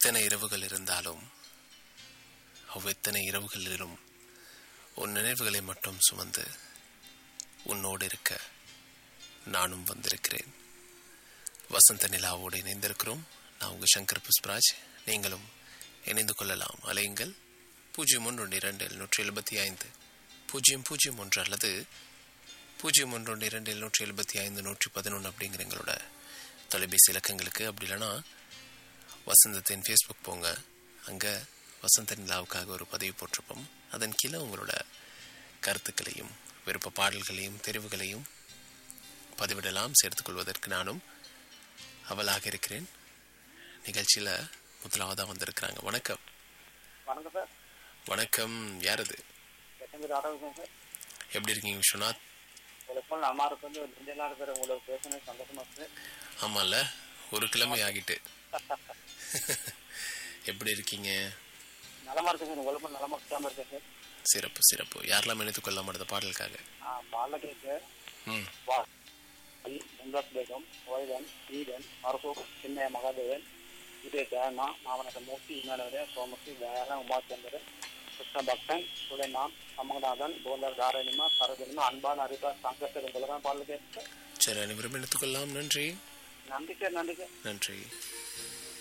எத்தனை இரவுகள் இருந்தாலும் அவ்வெத்தனை இரவுகளிலும் உன் நினைவுகளை மட்டும் சுமந்து உன்னோடு இருக்க நானும் வந்திருக்கிறேன் வசந்த நிலாவோடு இணைந்திருக்கிறோம் நான் உங்கள் சங்கர் புஷ்பராஜ் நீங்களும் இணைந்து கொள்ளலாம் அலையுங்கள் பூஜ்ஜியம் ஒன்று இரண்டு எழுநூற்றி எழுபத்தி ஐந்து பூஜ்ஜியம் பூஜ்ஜியம் ஒன்று அல்லது பூஜ்ஜியம் ஒன்று ஒன்று இரண்டு எழுநூற்றி எழுபத்தி ஐந்து நூற்றி பதினொன்று அப்படிங்கிற எங்களோட தொலைபேசி இலக்கங்களுக்கு அப்படி இல்லைன்னா வசந்தத்தின் ஃபேஸ்புக் போங்க அங்கே வசந்த நிலாவுக்காக ஒரு பதிவு போட்டிருப்போம் அதன் கீழே உங்களோட கருத்துக்களையும் விருப்ப பாடல்களையும் தெரிவுகளையும் பதிவிடலாம் சேர்த்துக்கொள்வதற்கு நானும் அவளாக இருக்கிறேன் நிகழ்ச்சியில் முதலாவதாக வந்திருக்கிறாங்க வணக்கம் வணக்கம் சார் வணக்கம் யார் அது எத்தனை பேர் ஆரோக்கியம் சார் எப்படி இருக்கீங்க விஸ்வநாத் உங்களுக்கு போல் நம்ம இருக்கு வந்து ரெண்டு நாள் பேர் உங்களுக்கு பேசணும் சந்தோஷமா இருக்கு ஆமாம்ல ஒரு கிழமை ஆகிட்டு எப்படி இருக்கீங்க நலமா இருக்கு சார் உங்களுக்கு போல் நலமா இருக்காம இருக்கேன் சார் சிறப்பு சிறப்பு யாரெல்லாம் இணைத்துக் கொள்ள மாட்டது பாடலுக்காக ஆ பால கேட்க ம் வா முந்தாஸ் பேகம் வைதன் ஈடன் அரசு சின்ன மகாதேவன் இதே ஜெயமா மாவட்ட மூர்த்தி இமேலவரே சோமசி தயாரன் உமாச்சந்திரன் கிருஷ்ண பக்தன் சுலைமான் சமங்கநாதன் போலர் தாரணிமா சரஜனிமா அன்பான அரிதா சங்கர் உங்களுக்கான பாடல் கேட்க சரி அனைவரும் இணைத்துக் கொள்ளலாம் நன்றி நன்றி சார் நன்றி சார் நன்றி